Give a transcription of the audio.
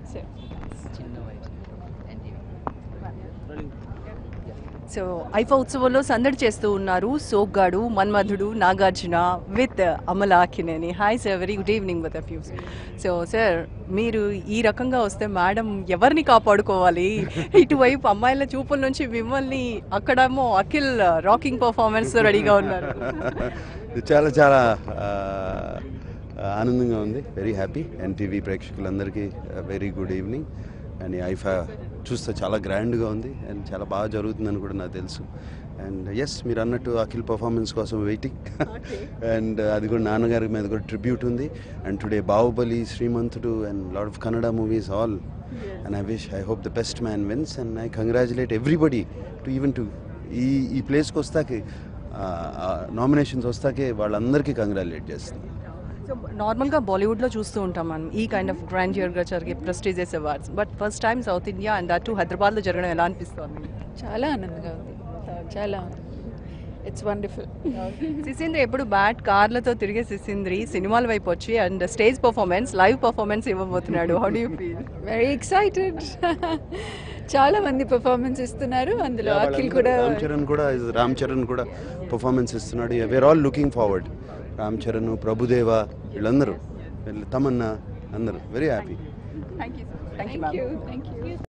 sir చిన్న వయసు NTV so IIFA ఉత్సవంలో సందడి చేస్తూ ఉన్నారు సోగ్గాడు మన్మధుడు Nagarjuna with Amala Akkineni hi sir very good evening with ఫ్యూస్ సో సార్ మీరు ఈ రకంగా వస్తే మేడం ఎవరిని కాపాడుకోవాలి ఇటువైపు అమ్మాయిల చూపుల నుంచి మిమ్మల్ని అక్కడేమో అఖిల్ రాకింగ్ పర్ఫార్మెన్స్ రెడీగా ఉన్నారు ఇది చాలా చాలా ఆ, ఆనందంగా ఉంది వెరీ హ్యాపీ ఎన్టీవీ ప్రేక్షకులందరికీ వెరీ గుడ్ ఈవినింగ్ అండ్ ఈ ఐఫా చూస్తే చాలా గ్రాండ్గా ఉంది అండ్ చాలా బాగా జరుగుతుందని కూడా నాకు తెలుసు అండ్ ఎస్ మీరు అన్నట్టు అఖిల్ పర్ఫార్మెన్స్ కోసం వెయిటింగ్ అండ్ అది కూడా నాన్నగారి మీద కూడా ట్రిబ్యూట్ ఉంది and today Baahubali Srimanthudu and lot of Kannada movies all and I wish I hope the best man wins and I congratulate everybody to even to ఈ ఈ ప్లేస్కి వస్తాకే నామినేషన్స్ వస్తాకే వాళ్ళందరికీ కంగ్రాచులేట్ చేస్తున్నాను సో నార్మల్గా బాలీవుడ్లో చూస్తూ ఉంటాం మనం ఈ కైండ్ ఆఫ్ గ్రాండ్యూర్గా జరిగే prestigious awards but first time south India and అటు హైదరాబాద్లో జరగడం ఎలా అనిపిస్తుంది చాలా ఆనందంగా ఉంది చాలా ఇట్స్ వండర్ఫుల్ సిసింద్రి ఎప్పుడు బ్యాట్ కార్లతో తిరిగే సిసింద్రి సినిమాల వైపు వచ్చి and stage performance live performance ఇవ్వబోతున్నాడు how do feel very excited చాలా మంది పర్ఫార్మెన్స్ ఇస్తున్నారు అందులో అఖిల్ కూడా రామ్ చరణ్ కూడా రామ్ చరణ్ కూడా పర్ఫార్మెన్స్ ఇస్తున్నాడు where all looking forward Ram Charan Prabhudeva వీళ్ళందరూ వీళ్ళు తమన్నా అందరూ very happy thank you thank you thank you thank you